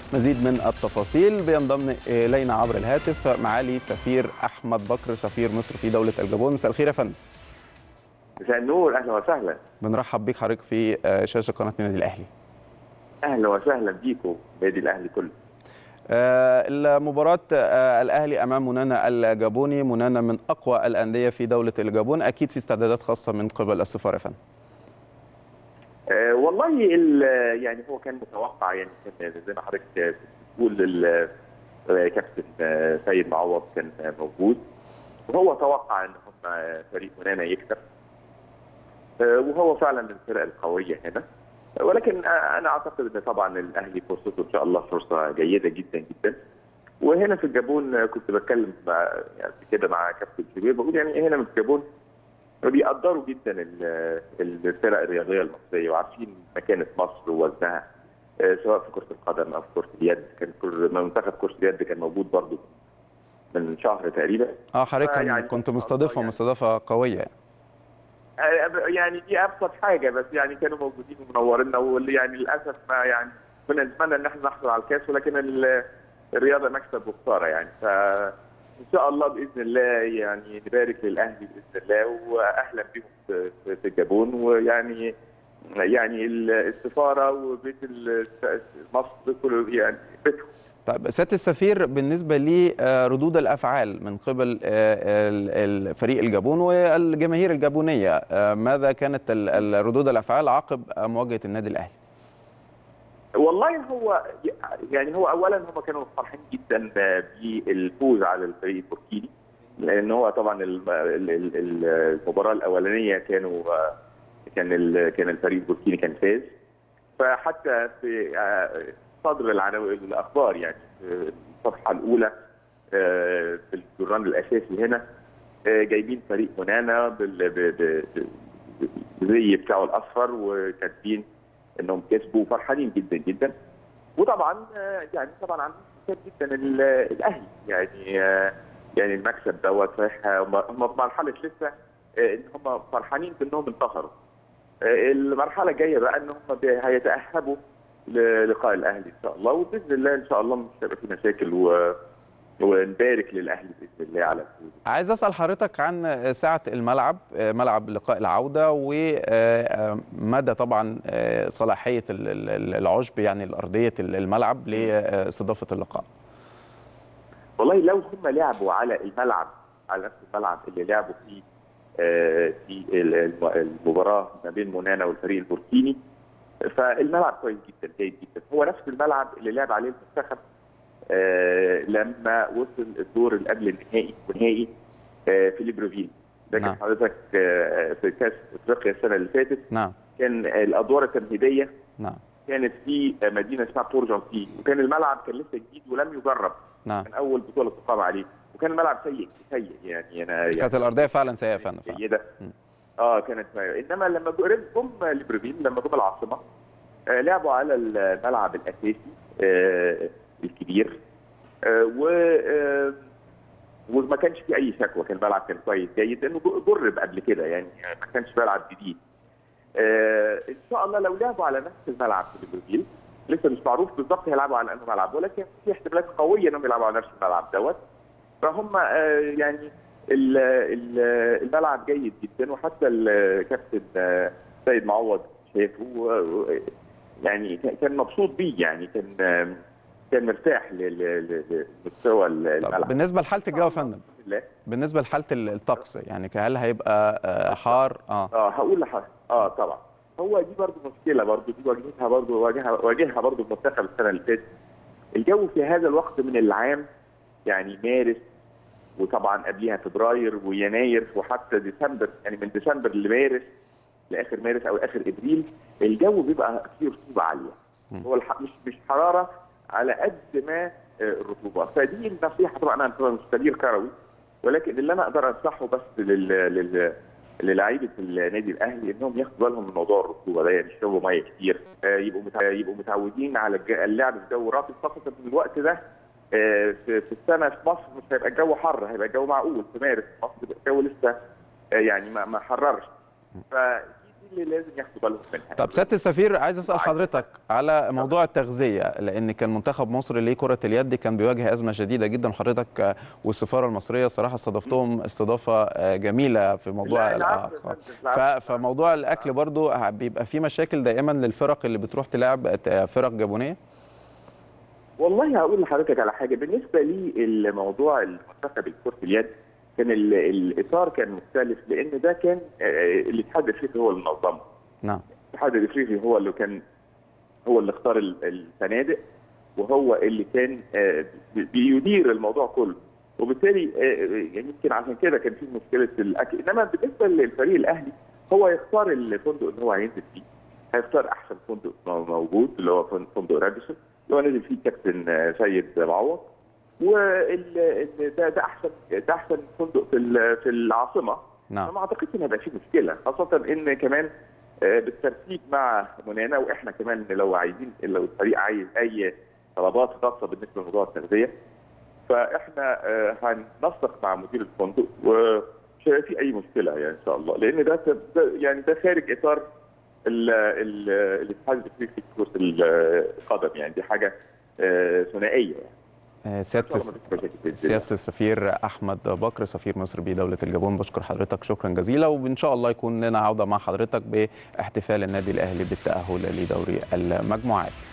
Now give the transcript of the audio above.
مزيد من التفاصيل بينضم الينا عبر الهاتف معالي سفير احمد بكر سفير مصر في دوله الجابون مساء الخير يا فندم مساء النور اهلا وسهلا بنرحب بيك حضرتك في شاشه قناه النادي الاهلي اهلا وسهلا بيكم نادي الاهلي كله المباراة الأهلي أمام منانا الجابوني منانا من أقوى الأندية في دولة الجابون أكيد في استعدادات خاصة من قبل السفارة يا فندم أه والله يعني هو كان متوقع يعني كان زي ما حضرتك بتقول كابتن سيد معوض كان موجود وهو توقع ان هم فريق منانا يكسب أه وهو فعلا من الفرق القويه هنا ولكن انا اعتقد ان طبعا الاهلي فرصته ان شاء الله فرصه جيده جدا جدا وهنا في الجابون كنت بتكلم يعني كده مع كابتن شبير بقول يعني هنا في الجابون بيقدروا جدا الفرق الرياضيه المصريه وعارفين مكانه مصر ووزنها سواء في كره القدم او في كره اليد كان منتخب كره اليد كان موجود برضه من شهر تقريبا اه حضرتك يعني كنت مستضيفه مستضافه قويه يعني. يعني دي ابسط حاجه بس يعني كانوا موجودين ومنورينا واللي يعني للاسف ما يعني كنا نتمنى ان احنا نحصل على الكاس ولكن الرياضه مكسب وخساره يعني فان شاء الله باذن الله يعني نبارك للاهلي باذن الله واهلا بهم في الجابون ويعني يعني السفاره وبيت مصر كله يعني بيتهم طيب سياده السفير بالنسبه لردود الافعال من قبل فريق الجابون والجماهير الجابونيه ماذا كانت ردود الافعال عقب مواجهه النادي الاهلي؟ والله هو يعني هو اولا هم كانوا فرحين جدا بالفوز على الفريق البوركيني لان هو طبعا المباراه الاولانيه كانوا كان كان الفريق البوركيني كان فاز فحتى في صدر الاخبار يعني الصفحه الاولى في الجران الاساسي هنا جايبين فريق منانا بالزي بتاعه الاصفر وكاتبين انهم كسبوا فرحانين جدا جدا وطبعا يعني طبعا عندهم جدا الاهلي يعني يعني المكسب دوت صحيح هم في مرحله لسه ان هم فرحانين بانهم انتصروا المرحله الجايه بقى ان هم هيتاهبوا للقاء الاهلي ان شاء الله وباذن الله ان شاء الله مش هيبقى في مشاكل و... ونبارك للاهلي باذن الله على الفوز. عايز اسال حضرتك عن سعه الملعب ملعب لقاء العوده ومدى طبعا صلاحيه العشب يعني الارضيه الملعب لاستضافه اللقاء. والله لو هم لعبوا على الملعب على نفس الملعب اللي لعبوا فيه في المباراه ما بين منانا والفريق البوركيني فالملعب كويس جدا جيد جدا هو نفس الملعب اللي لعب عليه المنتخب آه لما وصل الدور اللي قبل النهائي والنهائي آه في ليبروفيل ده كان حضرتك آه في كاس افريقيا السنه اللي فاتت نعم كان الادوار التمهيديه نعم كانت في مدينه اسمها بورجانتي وكان الملعب كان لسه جديد ولم يجرب نعم كان اول بطوله تقام عليه وكان الملعب سيء سيء يعني انا يعني كانت الارضيه فعلا سيئه فعلا جيده اه كانت انما لما جم ليبروفيل لما جم العاصمه آه لعبوا على الملعب الاساسي آه الكبير آه و آه وما كانش في اي شكوى كان الملعب كان كويس جيد لانه جرب قبل كده يعني ما كانش ملعب جديد آه ان شاء الله لو لعبوا على نفس الملعب في ليبروفيل لسه مش معروف بالظبط هيلعبوا على انه ملعب ولكن في احتمالات قويه انهم يلعبوا على نفس الملعب دوت فهم آه يعني الملعب جيد جدا وحتى الكابتن سيد معوض شايفه يعني كان مبسوط بيه يعني كان كان مرتاح لمستوى الملعب بالنسبه لحاله الجو يا فندم بالنسبه لحاله الطقس يعني هل هيبقى حار اه اه هقول لحضرتك اه طبعا هو دي برضه مشكله برضه دي واجهتها برضه واجهها واجهها برضه المنتخب السنه اللي فاتت الجو في هذا الوقت من العام يعني مارس وطبعا قبليها فبراير ويناير وحتى ديسمبر يعني من ديسمبر لمارس لاخر مارس او اخر ابريل الجو بيبقى فيه رطوبه عاليه هو مش مش حراره على قد ما الرطوبه فدي النصيحه طبعا انا مش خبير كروي ولكن اللي انا اقدر انصحه بس لل لل للاعيبه النادي الاهلي انهم ياخدوا بالهم من موضوع الرطوبه ده يعني يشربوا ميه كتير يبقوا يبقوا متعودين على اللعب في جو رطب خاصه في الوقت ده في السنه في مصر مش هيبقى الجو حر هيبقى الجو معقول في مارس مصر الجو لسه يعني ما ما حررش فدي دي اللي لازم ياخدوا بالهم منها طب سياده السفير عايز اسال حضرتك على موضوع التغذيه لان كان منتخب مصر لكره اليد كان بيواجه ازمه شديده جدا حضرتك والسفاره المصريه صراحه استضفتهم استضافه جميله في موضوع لا، العفو يا الأ- فندم، ف- العفو. فموضوع الاكل برضو بيبقى فيه مشاكل دائما للفرق اللي بتروح تلعب فرق جابونيه والله هقول لحضرتك على حاجه بالنسبه لي الموضوع المنتخب كره اليد كان ال- الاطار كان مختلف لان ده كان آه، الاتحاد الافريقي هو اللي نظمه نعم الاتحاد الافريقي هو اللي كان هو اللي اختار ال- الفنادق وهو اللي كان آه، بي- بيدير الموضوع كله وبالتالي آه، يعني يمكن عشان كده كان في مشكله الاكل انما بالنسبه للفريق الاهلي هو يختار الفندق اللي هو هينزل فيه هيختار احسن فندق موجود اللي هو فن- فندق راديسون اللي هو نزل فيه كابتن آه، سيد معوض وال ده ده احسن ده احسن فندق في ال- في العاصمه نعم ما اعتقدش ان هيبقى فيه مشكله خاصه ان كمان آه، بالترتيب مع منانا واحنا كمان لو عايزين لو الفريق عايز اي طلبات خاصه بالنسبه لموضوع التغذيه فاحنا آه، هننسق مع مدير الفندق ومش هيبقى في اي مشكله يعني ان شاء الله لان ده, ده يعني ده خارج اطار ال- ال- الاتحاد الافريقي في كره القدم يعني دي حاجه آه، ثنائيه يعني آه، ان سياده شاء الله ما فيش مشاكل بإذن الله. سياسة السفير أحمد بكر سفير مصر بدولة الجابون بشكر حضرتك شكرا جزيلا وإن شاء الله يكون لنا عودة مع حضرتك باحتفال النادي الأهلي بالتأهل لدوري المجموعات